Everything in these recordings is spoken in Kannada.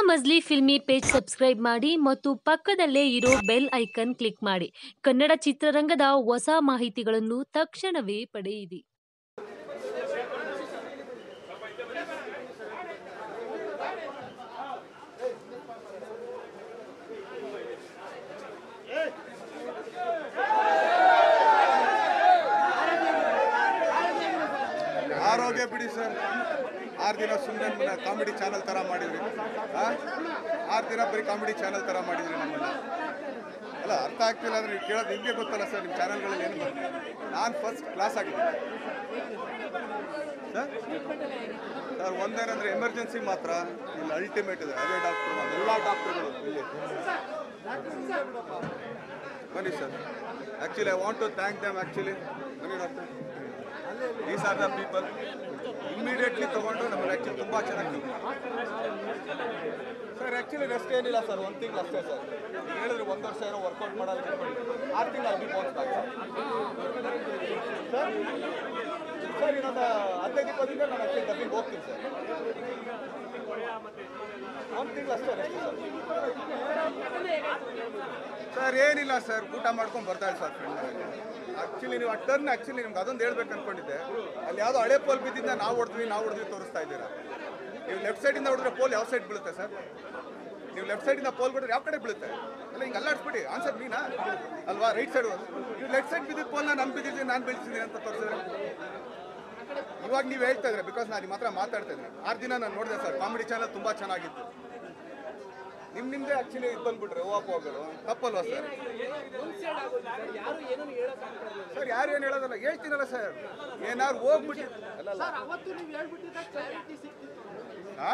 ಮಜ್ಲಿ ಫಿಲ್ಮಿ ಪೇಜ್ ಸಬ್ಸ್ಕ್ರೈಬ್ ಮಾಡಿ ಮತ್ತು ಪಕ್ಕದಲ್ಲೇ ಇರೋ ಬೆಲ್ ಐಕನ್ ಕ್ಲಿಕ್ ಮಾಡಿ ಕನ್ನಡ ಚಿತ್ರರಂಗದ ಹೊಸ ಮಾಹಿತಿಗಳನ್ನು ತಕ್ಷಣವೇ ಪಡೆಯಿರಿ ಆರೋಗ್ಯ ಬಿಡಿ ಸರ್ ಆರು ದಿನ ಸುಮ್ಮನೆ ಕಾಮಿಡಿ ಚಾನಲ್ ಥರ ಮಾಡಿದ್ರಿ ಆ? ಆರು ದಿನ ಬರೀ ಕಾಮಿಡಿ ಚಾನಲ್ ಥರ ಮಾಡಿದ್ರಿ ನಮ್ಮನ್ನ ಅಲ್ಲ ಅರ್ಥ ಆಗ್ತಿಲ್ಲ ಅಂದ್ರೆ ನೀವು ಕೇಳೋದು ನಿಮಗೆ ಗೊತ್ತಲ್ಲ ಸರ್ ನಿಮ್ಮ ಚಾನಲ್ಗಳಲ್ಲಿ ಏನು ನಾನು ಫಸ್ಟ್ ಕ್ಲಾಸ್ ಆಗಿದ್ದೀನಿ ಸರ್ ಸರ್ ಒಂದೇನಂದ್ರೆ ಎಮರ್ಜೆನ್ಸಿ ಮಾತ್ರ ಇಲ್ಲಿ ಅಲ್ಟಿಮೇಟ್ ಇದೆ ಅದೇ ಡಾಕ್ಟ್ರು ಎಲ್ಲ ಡಾಕ್ಟ್ರುಗಳು ಇಲ್ಲಿ ಬನ್ನಿ sir actually I want to thank them actually ಬನ್ನಿ doctor these are the people immediately ತಗೊಂಡು ನಮ್ಮಲ್ಲಿ ಆ್ಯಕ್ಚುಲಿ ತುಂಬ ಚೆನ್ನಾಗಿ ಸರ್ ಆ್ಯಕ್ಚುಲಿ ರೆಸ್ಟ್ ಏನಿಲ್ಲ ಸರ್ ಒಂದು ತಿಂಗಳು ಅಷ್ಟೇ ಸರ್ ಈಗ ಹೇಳಿದ್ರೆ ಒಂದು ವರ್ಷ ಏನೋ ವರ್ಕೌಟ್ ಮಾಡಲ್ಲ ಆರು ತಿಂಗಳು ಅಲ್ಲಿ ಬೌನ್ಸ್ ಬ್ಯಾಕ್ ಸರ್ ಸರ್ ಇನ್ನೊಂದು ಹದಿನೈದು ಇಪ್ಪತ್ತರಿಂದ ನಾನು ಆ್ಯಕ್ಚುಲಿ ಡಬ್ಬಿಂಗ್ ಹೋಗ್ತೀನಿ ಸರ್ ಒಂದು ತಿಂಗಳು ಅಷ್ಟೇ ರೆಸ್ಟ್ ಸರ್ ಸರ್ ಏನಿಲ್ಲ ಸರ್ ಊಟ ಮಾಡ್ಕೊಂಡು ಬರ್ತಾ ಇಲ್ಲ ಸರ್ ಫ್ರೆಂಡ್ ಆ್ಯಕ್ಚುಲಿ ನೀವು ಆ ಟರ್ನ್ ಆ್ಯಕ್ಚುಲಿ ನಿಮ್ಗೆ ಅದೊಂದು ಹೇಳ್ಬೇಕು ಅನ್ಕೊಂಡಿದ್ದೆ ಅಲ್ಲಿ ಯಾವುದೋ ಹಳೆ ಪೋಲ್ ಬಿದ್ದಿದ್ದ ನಾವು ಹೊಡೆದ್ವಿ ನಾವು ಹೊಡೆದ್ವಿ ತೋರಿಸ್ತಾ ಇದ್ದೀರಾ ನೀವು ಲೆಫ್ಟ್ ಸೈಡಿಂದ ಹೊಡೆದ್ರೆ ಪೋಲ್ ಯಾವ ಸೈಡ್ ಬೀಳುತ್ತೆ ಸರ್ ನೀವು ಲೆಫ್ಟ್ ಸೈಡಿಂದ ಪೋಲ್ ಬಿಟ್ರೆ ಯಾವ ಕಡೆ ಬೀಳುತ್ತೆ ಅಲ್ಲ ಹಿಂಗೆ ಅಲ್ಲಾಡ್ಸ್ಬಿಡಿ ಆನ್ಸರ್ ನೀನಾ ಅಲ್ವಾ ರೈಟ್ ಸೈಡ್ ನೀವು ಲೆಫ್ಟ್ ಸೈಡ್ ಬಿದ್ದಿದ್ದ ಪೋಲ್ನ ನಾನು ಬಿದ್ದಿದ್ದೀನಿ ನಾನು ಬೀಳ್ಸಿದ್ದೀನಿ ಅಂತ ತೋರಿಸಿದ್ರೆ ಇವಾಗ ನೀವು ಹೇಳ್ತಾ ಇದ್ರೆ ಬಿಕಾಸ್ ನಾನು ನಿಮ್ಮ ಹತ್ರ ಮಾತಾಡ್ತಾ ಇದ್ದೀನಿ ಆರು ದಿನ ನಾನು ನೋಡಿದೆ ಸರ್ ಕಾಮಿಡಿ ಚಾನಲ್ ತುಂಬ ಚೆನ್ನಾಗಿತ್ತು ನಿಮ್ ನಿಮ್ದೇ ಆಕ್ಚುಲಿ ಇದು ಬಂದ್ಬಿಟ್ರೆ ಓಪೋಗಳು ತಪ್ಪಲ್ವಾ ಸರ್ ಸರ್ ಯಾರು ಏನು ಹೇಳೋದಲ್ಲ ಹೇಳ್ತೀನಲ್ಲ ಸರ್ ಏನಾದ್ರು ಹೋಗ್ಬಿಟ್ಟು ಅಲ್ಲ ಅಲ್ಲ ಆ?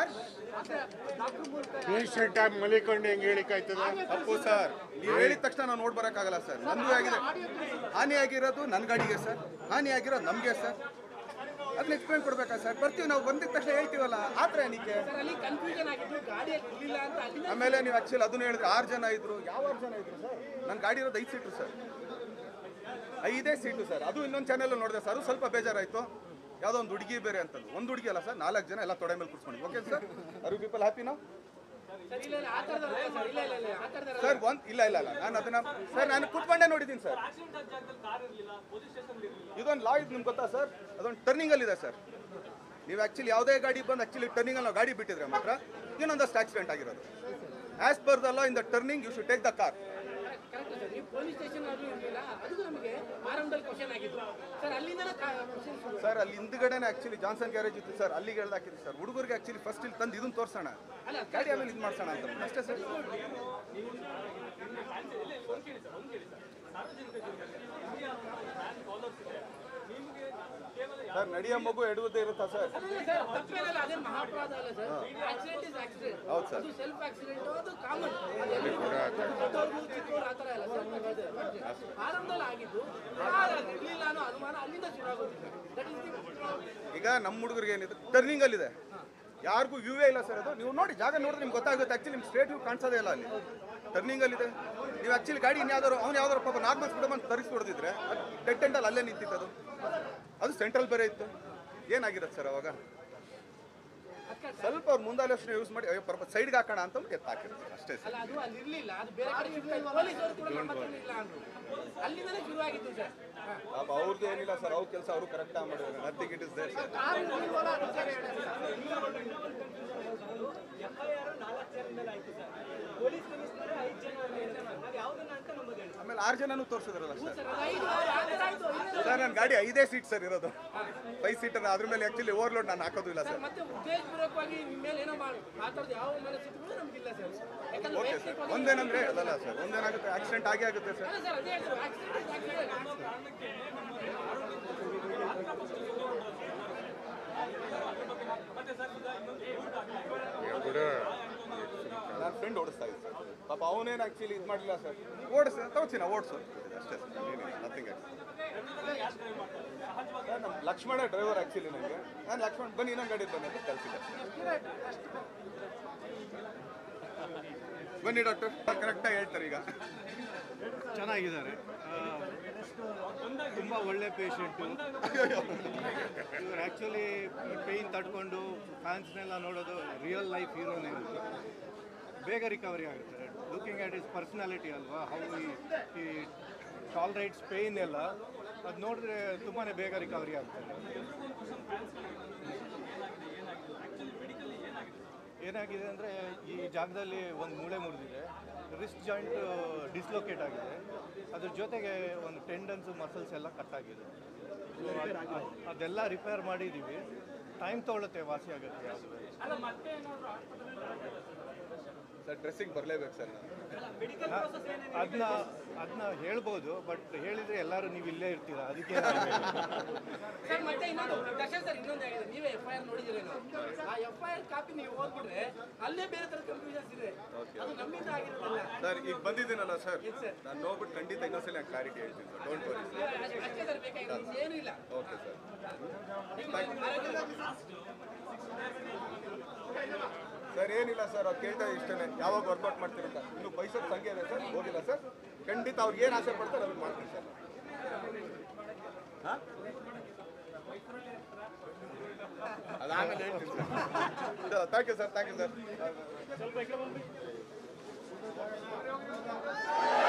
ಪೇಷಂಟ್ ಆಗಿ ಮಲಿಕೊಂಡು ಹೆಂಗೆ ಹೇಳಿಕಾಯ್ತದ ತಪ್ಪು ಸರ್ ನೀವು ಹೇಳಿದ ತಕ್ಷಣ ನಾವು ನೋಡ್ ಬರೋಕ್ಕಾಗಲ್ಲ ಸರ್ ನಂದು ಆಗಿದೆ ಹಾನಿ ಆಗಿರೋದು ನನ್ನ ಗಾಡಿಗೆ ಸರ್ ಹಾನಿ ಆಗಿರೋದು ನಮಗೆ ಸರ್ ಅದನ್ನ ಎಕ್ಸ್ಪ್ಲೇನ್ ಕೊಡ್ಬೇಕಾ ಸರ್ ಬರ್ತೀವಿ ನಾವು ಬಂದಿದ ತಕ್ಷಣ ಹೇಳ್ತೀವಲ್ಲ ಆ ಥರ ಏನಕ್ಕೆ ಅಲ್ಲಿ ಕನ್ಫ್ಯೂಷನ್ ಆಗಿದ್ದು ಗಾಡಿ ಇರ್ಲಿಲ್ಲ ಅಂತ ಅಲ್ಲಿ ಆಮೇಲೆ ನೀವು ಆಕ್ಚುಲಿ ಅದನ್ನ ಹೇಳಿದ್ರೆ ಆರು ಜನ ಇದ್ರು ಯಾವ ಆರು ಜನ ಇದ್ರು ಸರ್ ನನ್ನ ಗಾಡಿ ಇರೋದು ಐದು ಸೀಟು ಸರ್ ಐದೇ ಸೀಟು ಸರ್ ಅದು ಇನ್ನೊಂದು ಚಾನೆಲ್ ನೋಡಿದೆ ಸರ್ ಅದು ಸ್ವಲ್ಪ ಬೇಜಾರಾಯಿತು ಯಾವುದೋ ಒಂದು ಹುಡುಗಿ ಬೇರೆ ಅಂತದ್ದು ಒಂದು ಹುಡುಗಿ ಅಲ್ಲ ಸರ್ ನಾಲ್ಕು ಜನ ಎಲ್ಲ ತೊಡೆ ಮೇಲೆ ಕೂರ್ಸ್ಕೊಂಡು okay sir are people happy ನಾವು ಸರ್ ಇಲ್ಲ ಇಲ್ಲ ಆ ಥರದ ಸರ್ ಇಲ್ಲ ಇಲ್ಲ ಇಲ್ಲ ಆ ಥರದ ಸರ್ ಒಂದ್ ಇಲ್ಲ ಇಲ್ಲ ಇಲ್ಲ ನಾನು ಅದನ್ನ ಸರ್ ನಾನು ಕುತ್ಕೊಂಡೇ ನೋಡಿದ್ದೀನಿ ಸರ್ ಇದೊಂದು ಲಾ ಇದು ನಿಮ್ಗೆ ಗೊತ್ತಾ ಸರ್ ಅದೊಂದು ಟರ್ನಿಂಗ್ ಅಲ್ಲಿ ಇದೆ ಸರ್ ನೀವು ಆಕ್ಚುಲಿ ಯಾವುದೇ ಗಾಡಿ ಬಂದು ಆಕ್ಚುಲಿ ಟರ್ನಿಂಗ್ ಅಲ್ಲಿ ನಾವು ಗಾಡಿ ಬಿಟ್ಟಿದ್ರೆ ಮಾತ್ರ ಇನ್ನೊಂದಷ್ಟು ಆಕ್ಸಿಡೆಂಟ್ ಆಗಿರೋದು as per the law in the turning you should take the car correct sir ನೀವು ಪೊಲೀಸ್ ಸ್ಟೇಷನ್ ಅದು ಇರಲಿಲ್ಲ ಅದು ನಮಗೆ ಆರಂಭದಲ್ಲಿ ಕ್ವಶನ್ ಆಗಿತ್ತು ಸರ್ ಅಲ್ಲಿಂದ ಕ್ವಶನ್ ಶುರು ಸರ್ ಅಲ್ಲಿ ಹಿಂದ್ಗಡೆನೆ ಆಕ್ಚುಲಿ ಜಾನ್ಸನ್ ಗ್ಯಾರೇಜ್ ಇತ್ತು ಸರ್ ಅಲ್ಲಿಗೆ ಹೇಳ್ದಾಕಿದ್ರು ಸರ್ ಹುಡುಗರಿಗೆ ಆಕ್ಚುಲಿ ಫಸ್ಟ್ ಇಲ್ಲಿ ತಂದು ಇದನ್ನ ತೋರ್ಸೋಣ ಗಾಡಿ ಆಮೇಲೆ ಇದು ಮಾಡ್ಸೋಣ ಅಂತ ಅಷ್ಟೇ ಸರ್ ಸರ್ ನಡೆಯೋ ಮಗು ಎಡುವುದೇ ಇರುತ್ತಾ ಸರ್ ಸರ್ ತಪ್ಪೇನಲ್ಲ ಅದೇನು ಮಹಾಪರಾಧ ಅಲ್ಲ ಸರ್ ಆಕ್ಸಿಡೆಂಟ್ ಇಸ್ ಆಕ್ಸಿಡೆಂಟ್ ಹೌದು ಸರ್ ಅದು ಸೆಲ್ಫ್ ಆಕ್ಸಿಡೆಂಟ್ ಅದು ಕಾಮನ್ ದೊಡ್ಡವ್ರು ಚಿಕ್ಕವ್ರು ಆ ಥರ ಎಲ್ಲ ಸರ್ ಆರಂಭದಲ್ಲಿ ಆಗಿದ್ದು ಇರಲಿಲ್ಲ ಅನ್ನೋ ಅನುಮಾನ ಅಲ್ಲಿಂದ ಶುರು ಆಗೋದು ದಟ್ ಇಸ್ ಈಗ ನಮ್ಮ ಹುಡುಗರಿಗೆ ಏನಿದೆ ಟರ್ನಿಂಗ್ ಅಲ್ಲಿ ಇದೆ ಯಾರಿಗೂ ವ್ಯೂವೇ ಇಲ್ಲ ಸರ್ ಅದು ನೀವು ನೋಡಿ ಜಾಗ ನೋಡಿದ್ರೆ ನಿಮ್ಗೆ ಗೊತ್ತಾಗುತ್ತೆ ಆಕ್ಚುಲಿ ನಿಮ್ಗೆ ಸ್ಟ್ರೇಟ್ ವ್ಯೂ ಕಾಣಿಸೋದೇ ಇಲ್ಲ ಅಲ್ಲಿ ಟರ್ನಿಂಗ್ ಅಲ್ಲಿ ಇದೆ ನೀವು ಆಕ್ಚುಲಿ ಗಾಡಿ ಇನ್ಯಾವ್ದಾರು ಅವ್ನು ಯಾವ್ದಾರು ಪಾಪ ನಾರ್ಮಲ್ ಸ್ಪೀಡ್ ಬಂದು ತರಿಸಿ ಹೊಡೆದಿದ್ರೆ ಡೆಡ್ ಎಂಡಲ್ಲಿ ಅಲ್ಲೇ ನಿಂತಿತ್ತು ಅದು ಅದು ಸೆಂಟ್ರಲ್ ಬೇರೆ ಇತ್ತು ಏನಾಗಿರುತ್ತೆ ಸರ್ ಅವಾಗ ಸ್ವಲ್ಪ ಅವ್ರು ಮುಂದಾಲೋಚನೆ ಯೂಸ್ ಮಾಡಿ ಅಯ್ಯೋ ಪರ್ಪ ಸೈಡ್ಗೆ ಹಾಕೋಣ ಅಂತ ಎತ್ತು ಹಾಕಿರ್ತಾರೆ ಅಷ್ಟೇ ಸರ್ ಅಲ್ಲ ಅದು ಅಲ್ಲಿ ಇರ್ಲಿಲ್ಲ ಅದು ಬೇರೆ ಕಡೆ ಶಿಫ್ಟ್ ಆಯ್ತು ಪೊಲೀಸರು ಕೂಡ ನಮ್ಮ ಹತ್ರ ಇಲ್ಲ ಅಂದ್ರು ಅಲ್ಲಿಂದಲೇ ಶುರು ಆಗಿದ್ದು ಸರ್ ಹಾ. ಪಾಪ ಅವ್ರದ್ದು ಏನಿಲ್ಲ ಸರ್ ಅವ್ರ ಕೆಲಸ ಅವರು ಕರೆಕ್ಟಾಗಿ ಮಾಡಿದ್ದಾರೆ nothing it is there sir car ಇರ್ಲಿಲ್ವಲ್ಲ, ಅದು ಬೇರೆ ಹೇಳಿ. ಆಮೇಲೆ ಆರು ಜನನೂ ತೋರಿಸಿದ್ರಲ್ಲ ಸರ್ ಸರ್, ಅದು ಐದು ಆ ಥರ ಆಯ್ತು ಇಲ್ಲ ಸರ್ ನನ್ನ ಗಾಡಿ ಐದೇ ಸೀಟ್ ಸರ್ ಇರೋದು ಫೈವ್ ಸೀಟರ್ ಅದ್ರ ಮೇಲೆ ಆಕ್ಚುಲಿ ಓವರ್ಲೋಡ್ ನಾನು ಹಾಕೋದು ಇಲ್ಲ ಸರ್ ಮತ್ತೆ ಉದ್ದೇಶಪೂರ್ವಕವಾಗಿ ನಿಮ್ಮ ಮೇಲೆ ಏನೋ ಮಾಡಿ ಆ ಥರದ್ದು ಯಾವ ಮನಸ್ಥಿತಿಗಳು ನಮಗಿಲ್ಲ ಸರ್ ಯಾಕಂದ್ರೆ ಓಕೆ ಸರ್ ವೈಯಕ್ತಿಕವಾಗಿ- ಒಂದೇನಂದ್ರೆ ಅಲ್ಲಲ್ಲ ಸರ್ ಒಂದೇನಾಗುತ್ತೆ ಆಕ್ಸಿಡೆಂಟ್ ಆಗೇ ಆಗುತ್ತೆ ಸರ್ ಅಲ್ಲ ಸರ್ ಅದೇ ಹೇಳಿದ್ರು ಆಕ್ಸಿಡೆಂಟ್ ಆಗಿದೆ ನನ್ನ ಫ್ರೆಂಡ್ ಓಡಿಸ್ತಾ ಇದ್ದೆ ಸರ್ ಪಾಪ ಅವನೇನು ಆಕ್ಚುಲಿ ಇದು ಮಾಡಲಿಲ್ಲ ಸರ್ ಓಡಿಸ ತಗೋತೀನಿ ಓಡಿಸು ಅಷ್ಟೇ ಸರ್ ಏನಿಲ್ಲ ನಥಿಂಗ್ ಸರ್ ನಮ್ಮ ಲಕ್ಷ್ಮಣ ಡ್ರೈವರ್ ಆ್ಯಕ್ಚುಲಿ ನನಗೆ ನಾನು ಲಕ್ಷ್ಮಣ್ ಬನ್ನಿ ಇನ್ನೊಂದು ಗಾಡಿ ಬನ್ನಿ ಅಂತ ಕಳಿಸಿದ್ದೆ ಬನ್ನಿ ಡಾಕ್ಟರ್ ಕರೆಕ್ಟಾಗಿ ಹೇಳ್ತಾರೆ ಈಗ ಚೆನ್ನಾಗಿದ್ದಾರೆ ತುಂಬ ಒಳ್ಳೆ ಪೇಷಂಟು ಇವ್ರು ಆ್ಯಕ್ಚುಲಿ ಪೇಯ್ನ್ ತಡ್ಕೊಂಡು ಫ್ಯಾನ್ಸ್ನೆಲ್ಲ ನೋಡೋದು ರಿಯಲ್ ಲೈಫ್ ಹೀರೋನೇ ಬೇಗ ರಿಕವರಿ ಆಗುತ್ತೆ ಲುಕಿಂಗ್ ಆಟ್ ಇಸ್ ಪರ್ಸ್ನಾಲಿಟಿ ಅಲ್ವಾ ಹೌ ಈ ಟಾಲ್ರೈಟ್ಸ್ ಪೇಯ್ನ್ ಎಲ್ಲ ಅದು ನೋಡಿದ್ರೆ ತುಂಬಾ ಬೇಗ ರಿಕವರಿ ಆಗ್ತದೆ ಏನಾಗಿದೆ ಅಂದರೆ ಈ ಜಾಗದಲ್ಲಿ ಒಂದು ಮೂಳೆ ಮುರಿದಿದೆ ರಿಸ್ಟ್ ಜಾಯಿಂಟ್ ಡಿಸ್ಲೊಕೇಟ್ ಆಗಿದೆ ಅದ್ರ ಜೊತೆಗೆ ಒಂದು ಟೆಂಡನ್ಸು ಮಸಲ್ಸ್ ಎಲ್ಲ ಕಟ್ ಆಗಿದೆ So ಅದ್- ಅದೆಲ್ಲ ರಿಪೇರ್ ಮಾಡಿದ್ದೀವಿ ಟೈಮ್ ತೊಗೊಳುತ್ತೆ ವಾಸಿ ಆಗುತ್ತೆ ಅದು ಸರ್ ಡ್ರೆಸ್ಸಿಂಗ್ ಬರಲೇಬೇಕು ಸರ್ ನಾನು ಅದನ್ನ ಅದನ್ನ ಹೇಳ್ಬೋದು ಬಟ್ ಹೇಳಿದ್ರೆ ಎಲ್ಲರೂ ನೀವು ಇಲ್ಲೇ ಇರ್ತೀರಾ ಅದಕ್ಕೆ ಸರ್ ಮತ್ತೆ ಇನ್ನೊಂದು ದರ್ಶನ್ ಸರ್ ಇನ್ನೊಂದು ಹೇಳಿದೆ ನೀವೇ ಎಫ್ ಐ ಆರ್ ನೋಡಿದಿರೇನು ಆ ಎಫ್ ಐ ಆರ್ ಕಾಪಿ ನೀವು ಓದ್ಬಿಟ್ರೆ ಅಲ್ಲೇ ಬೇರೆ ತರ ಕನ್ಫ್ಯೂಷನ್ಸ್ ಇದೆ ಅದು ನಮ್ಮಿಂದ ಆಗಿರೋದಲ್ಲ ಸರ್ ಈಗ ಬಂದಿದ್ದೀನಲ್ಲ ಸರ್ ಎಸ್ ಸರ್ ನಾನು ನೋಡ್ಬಿಟ್ಟು ಖಂಡಿತ ಇನ್ನೊಂದ್ಸಲ ಕ್ಲಾರಿಟಿ ಹೇಳ್ತೀನಿ ಸರ್ ಡೋಂಟ್ ವರಿ ಅಷ್ಟೇ ಸರ್ ಬೇಕಾಗಿರೋದು ಏನೂ ಇಲ್ಲ ಓಕೆ ಸರ್ ಸರ್ ಏನಿಲ್ಲ ಸರ್ ಅವ್ರು ಕೇಳ್ತಾ ಇಷ್ಟೇ ಯಾವಾಗ ವರ್ಕೌಟ್ ಮಾಡ್ತೀರಂತ ಇನ್ನು ಬೈಸಪ್ ಸಂಖ್ಯೆ ಇದೆ ಸರ್ ಹೋಗಿಲ್ಲ ಸರ್ ಖಂಡಿತ ಅವ್ರಿಗೆ ಏನು ಆಸೆ ಪಡ್ತಾರೆ ಅದನ್ನ ಮಾಡ್ತೀನಿ ಸರ್ ಹಾಂ ಅದಾಗಲೇ ಹೇಳ್ತೀನಿ sir thank you sir thank you sir